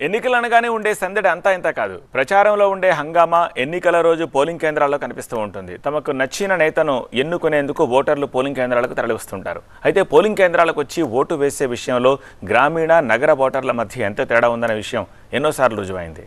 ఎన్నికలు అనగానే ఉండే సందడి అంతా ఇంత కాదు ప్రచారంలో ఉండే హంగామా ఎన్నికల రోజు పోలింగ్ కేంద్రాల్లో కనిపిస్తూ ఉంటుంది తమకు నచ్చిన నేతను ఎన్నుకునేందుకు ఓటర్లు పోలింగ్ కేంద్రాలకు తరలివస్తుంటారు అయితే పోలింగ్ కేంద్రాలకు వచ్చి ఓటు వేసే విషయంలో గ్రామీణ నగర ఓటర్ల మధ్య ఎంత తేడా ఉందనే విషయం ఎన్నోసార్లు రుజువైంది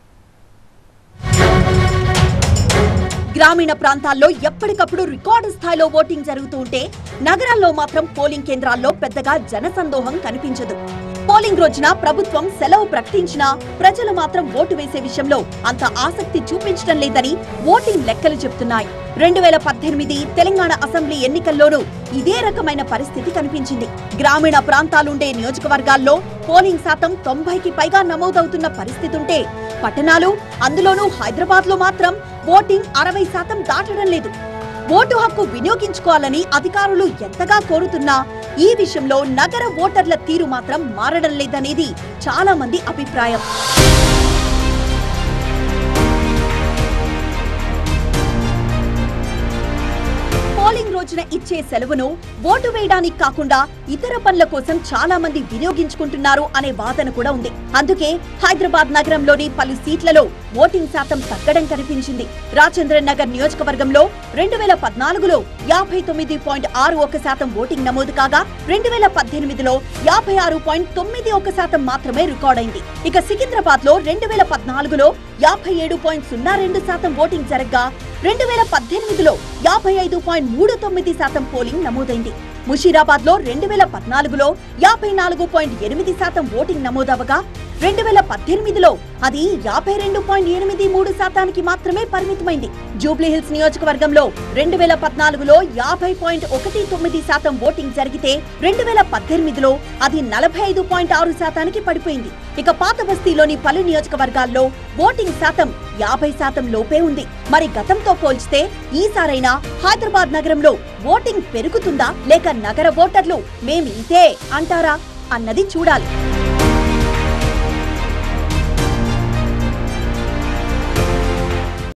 గ్రామీణ ప్రాంతాల్లో ఎప్పటికప్పుడు రికార్డు స్థాయిలో ఓటింగ్ జరుగుతూ ఉంటే నగరాల్లో మాత్రం పోలింగ్ కేంద్రాల్లో పెద్దగా జనసందోహం కనిపించదు పోలింగ్ రోజున ప్రభుత్వం సెలవు ప్రకటించినా ప్రజలు మాత్రం ఓటు వేసే విషయంలో అంత ఆసక్తి చూపించడం లేదని ఓటింగ్ లెక్కలు చెబుతున్నాయి రెండు వేల పద్దెనిమిది తెలంగాణ అసెంబ్లీ ఎన్నికల్లోనూ ఇదే రకమైన పరిస్థితి కనిపించింది గ్రామీణ ప్రాంతాలుండే నియోజకవర్గాల్లో పోలింగ్ శాతం తొంభైకి పైగా నమోదవుతున్న పరిస్థితి ఉంటే పట్టణాలు అందులోనూ హైదరాబాద్ లో మాత్రం ఓటింగ్ అరవై శాతం దాటడం లేదు ఓటు హక్కు వినియోగించుకోవాలని అధికారులు ఎంతగా కోరుతున్నా ఈ విషయంలో నగర ఓటర్ల తీరు మాత్రం మారడం లేదనేది చాలా మంది అభిప్రాయం పోలింగ్ రోజున ఇచ్చే సెలవును ఓటు వేయడానికి కాకుండా ఇతర పనుల కోసం చాలా మంది వినియోగించుకుంటున్నారు అనే వాదన కూడా ఉంది అందుకే హైదరాబాద్ నగరంలోని పలు సీట్లలో ఓటింగ్ శాతం తగ్గడం కనిపించింది రాజేంద్ర నగర్ నియోజకవర్గంలో రెండు వేల పద్నాలుగులో యాభై తొమ్మిది పాయింట్ ఆరు ఒక శాతం ఓటింగ్ నమోదు కాగా రెండు వేల పద్దెనిమిదిలో యాభై ఆరు పాయింట్ తొమ్మిది ఒక శాతం మాత్రమే రికార్డైంది ఇక సికింద్రాబాద్ లో రెండు వేల పద్నాలుగులో యాభై ఏడు పాయింట్ సున్నా రెండు శాతం ఓటింగ్ జరగ్గా రెండు వేల పద్దెనిమిదిలో యాభై ఐదు పాయింట్ మూడు తొమ్మిది శాతం పోలింగ్ నమోదైంది ముషీరాబాద్ లో రెండు వేల పద్నాలుగులో యాభై నాలుగు పాయింట్ ఎనిమిది శాతం ఓటింగ్ నమోదవగా రెండు వేల పద్దెనిమిదిలో అది యాభై రెండు పాయింట్ ఎనిమిది మూడు శాతానికి మాత్రమే పరిమితమైంది జూబ్లీహిల్స్ నియోజకవర్గంలో రెండు వేల పద్నాలుగులో యాభై పాయింట్ ఒకటి తొమ్మిది శాతం ఓటింగ్ జరిగితే రెండు వేల పద్దెనిమిదిలో అది నలభై ఐదు పాయింట్ ఆరు శాతానికి పడిపోయింది ఇక పాత బస్తీలోని పలు నియోజకవర్గాల్లో ఓటింగ్ శాతం యాభై శాతం లోపే ఉంది మరి గతంతో పోల్చితే ఈసారైనా హైదరాబాద్ నగరంలో ఓటింగ్ పెరుగుతుందా లేక నగర ఓటర్లు మేమింతే అంటారా అన్నది చూడాలి